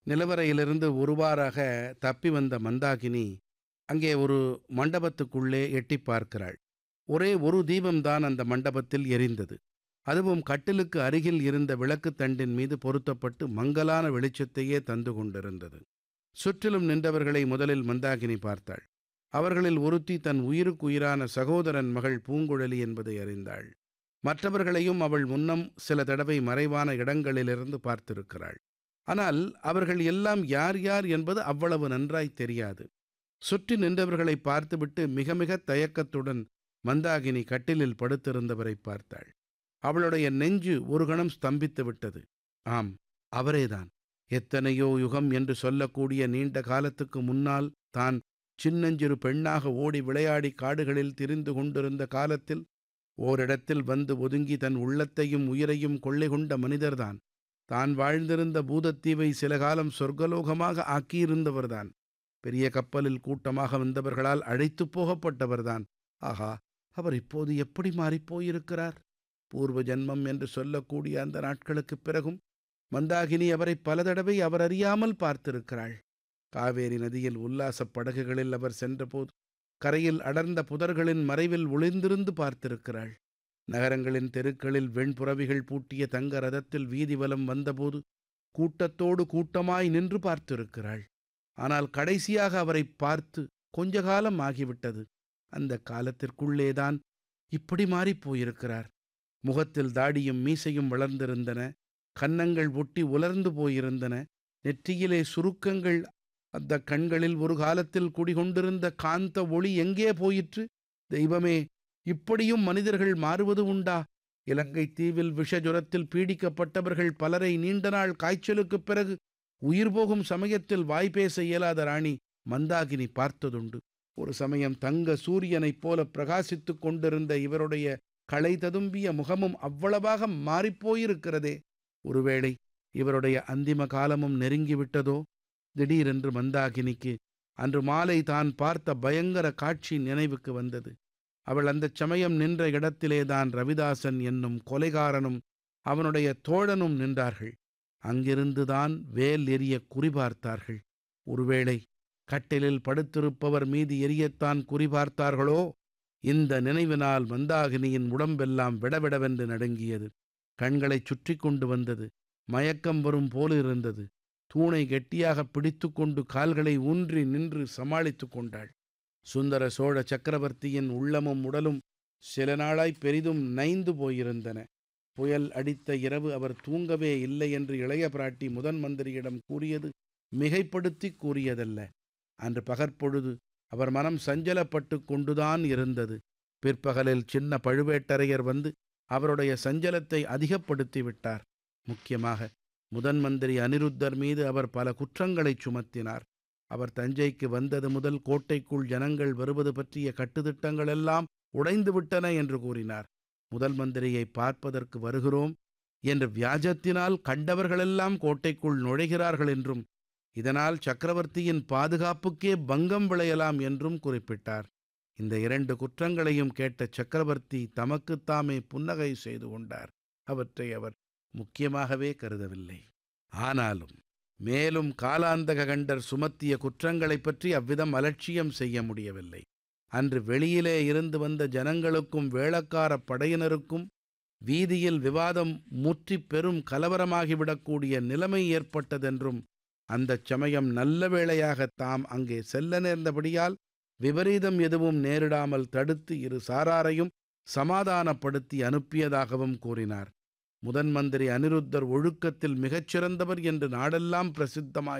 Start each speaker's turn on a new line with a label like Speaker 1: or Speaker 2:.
Speaker 1: நிலவறையிலிருந்து ஒருவாறாக தப்பி வந்த மந்தாகினி அங்கே ஒரு மண்டபத்துக்குள்ளே எட்டிப் பார்க்கிறாள் ஒரே ஒரு தீபம்தான் அந்த மண்டபத்தில் எரிந்தது அதுவும் கட்டிலுக்கு அருகில் இருந்த விளக்குத் தண்டின் மீது பொருத்தப்பட்டு மங்கலான வெளிச்சத்தையே தந்து கொண்டிருந்தது சுற்றிலும் நின்றவர்களை முதலில் மந்தாகினி பார்த்தாள் அவர்களில் ஒருத்தி தன் உயிருக்குயிரான சகோதரன் மகள் பூங்குழலி என்பதை அறிந்தாள் மற்றவர்களையும் அவள் முன்னம் சில தடவை மறைவான இடங்களிலிருந்து பார்த்திருக்கிறாள் ஆனால் அவர்கள் எல்லாம் யார் யார் என்பது அவ்வளவு நன்றாய் தெரியாது சுற்றி நின்றவர்களை பார்த்துவிட்டு மிக மிக தயக்கத்துடன் மந்தாகினி கட்டிலில் படுத்திருந்தவரை பார்த்தாள் அவளுடைய நெஞ்சு ஒரு கணம் ஸ்தம்பித்து விட்டது ஆம் அவரேதான் எத்தனையோ யுகம் என்று சொல்லக்கூடிய நீண்ட காலத்துக்கு முன்னால் தான் சின்னஞ்சிறு பெண்ணாக ஓடி விளையாடி காடுகளில் திரிந்து கொண்டிருந்த காலத்தில் ஓரிடத்தில் வந்து ஒதுங்கி தன் உள்ளத்தையும் உயிரையும் கொள்ளை கொண்ட மனிதர்தான் தான் வாழ்ந்திருந்த பூதத்தீவை சில காலம் சொர்க்கலோகமாக ஆக்கியிருந்தவர்தான் பெரிய கப்பலில் கூட்டமாக வந்தவர்களால் அழைத்துப் போகப்பட்டவர்தான் ஆஹா அவர் இப்போது எப்படி மாறிப்போயிருக்கிறார் பூர்வ ஜன்மம் என்று சொல்லக்கூடிய அந்த நாட்களுக்குப் பிறகும் மந்தாகினி அவரை பல தடவை அவர் அறியாமல் பார்த்திருக்கிறாள் காவேரி நதியில் உல்லாசப் படகுகளில் அவர் சென்றபோது கரையில் அடர்ந்த புதர்களின் மறைவில் ஒளிந்திருந்து பார்த்திருக்கிறாள் நகரங்களின் தெருக்களில் வெண்புறவிகள் பூட்டிய தங்க ரதத்தில் வீதி வலம் வந்தபோது கூட்டத்தோடு கூட்டமாய் நின்று பார்த்திருக்கிறாள் ஆனால் கடைசியாக அவரை பார்த்து கொஞ்ச காலம் ஆகிவிட்டது அந்த காலத்திற்குள்ளேதான் இப்படி மாறிப் போயிருக்கிறார் முகத்தில் தாடியும் மீசையும் வளர்ந்திருந்தன கன்னங்கள் ஒட்டி உலர்ந்து போயிருந்தன நெற்றியிலே சுருக்கங்கள் அந்த கண்களில் ஒரு காலத்தில் குடிகொண்டிருந்த காந்த ஒளி எங்கே போயிற்று தெய்வமே இப்படியும் மனிதர்கள் மாறுவது உண்டா இலங்கை தீவில் விஷஜுரத்தில் பீடிக்கப்பட்டவர்கள் பலரை நீண்ட நாள் காய்ச்சலுக்குப் பிறகு உயிர் போகும் சமயத்தில் வாய்பேச இயலாத ராணி மந்தாகினி பார்த்ததுண்டு ஒரு சமயம் தங்க சூரியனைப் போல பிரகாசித்துக் கொண்டிருந்த இவருடைய களை ததும்பிய முகமும் அவ்வளவாக மாறிப்போயிருக்கிறதே ஒருவேளை இவருடைய அந்திம காலமும் நெருங்கிவிட்டதோ திடீரென்று மந்தாகினிக்கு அன்று மாலை தான் பார்த்த பயங்கர காட்சி நினைவுக்கு வந்தது அவள் அந்தச் சமயம் நின்ற இடத்திலேதான் ரவிதாசன் என்னும் கொலைகாரனும் அவனுடைய தோழனும் நின்றார்கள் அங்கிருந்துதான் வேல் எரிய குறிபார்த்தார்கள் ஒருவேளை கட்டிலில் படுத்திருப்பவர் மீது எரியத்தான் குறிபார்த்தார்களோ இந்த நினைவினால் மந்தாகினியின் உடம்பெல்லாம் விடவிடவென்று நடுங்கியது கண்களைச் சுற்றி கொண்டு வந்தது மயக்கம் வரும் போலிருந்தது தூணை கெட்டியாக பிடித்து கொண்டு கால்களை ஊன்றி நின்று சமாளித்து கொண்டாள் சுந்தர சோழ சக்கரவர்த்தியின் உள்ளமும் உடலும் சில நாளாய் பெரிதும் நைந்து போயிருந்தன புயல் அடித்த இரவு அவர் தூங்கவே இல்லை என்று இளைய பிராட்டி முதன் மந்திரியிடம் கூறியது மிகைப்படுத்தி கூறியதல்ல அன்று பகற்பொழுது அவர் மனம் சஞ்சலப்பட்டு கொண்டுதான் இருந்தது பிற்பகலில் சின்ன பழுவேட்டரையர் வந்து அவருடைய சஞ்சலத்தை அதிகப்படுத்தி விட்டார் முக்கியமாக முதன் மந்திரி அனிருத்தர் மீது அவர் பல குற்றங்களைச் சுமத்தினார் அவர் தஞ்சைக்கு வந்தது முதல் கோட்டைக்குள் ஜனங்கள் வருவது பற்றிய கட்டுத்திட்டங்களெல்லாம் உடைந்துவிட்டன என்று கூறினார் முதல் மந்திரியை பார்ப்பதற்கு வருகிறோம் என்ற வியாஜத்தினால் கண்டவர்களெல்லாம் கோட்டைக்குள் நுழைகிறார்கள் என்றும் இதனால் சக்கரவர்த்தியின் பாதுகாப்புக்கே பங்கம் விளையலாம் என்றும் குறிப்பிட்டார் இந்த இரண்டு குற்றங்களையும் கேட்ட சக்கரவர்த்தி தமக்குத்தாமே புன்னகை செய்து கொண்டார் அவற்றை அவர் முக்கியமாகவே கருதவில்லை ஆனாலும் மேலும் காலாந்தக கண்டர் சுமத்திய குற்றங்களைப் பற்றி அவ்விதம் அலட்சியம் செய்ய முடியவில்லை அன்று வெளியிலே இருந்து வந்த ஜனங்களுக்கும் வேளக்கார படையினருக்கும் வீதியில் விவாதம் முற்றி பெரும் கலவரமாகிவிடக்கூடிய நிலைமை ஏற்பட்டதென்றும் அந்தச் சமயம் நல்ல வேளையாக தாம் அங்கே செல்ல நேர்ந்தபடியால் விபரீதம் எதுவும் நேரிடாமல் தடுத்து இரு சாராரையும் சமாதானப்படுத்தி அனுப்பியதாகவும் கூறினார் முதன் மந்திரி அனிருத்தர் ஒழுக்கத்தில் மிகச்சிறந்தவர் என்று நாடெல்லாம் பிரசித்தமாய்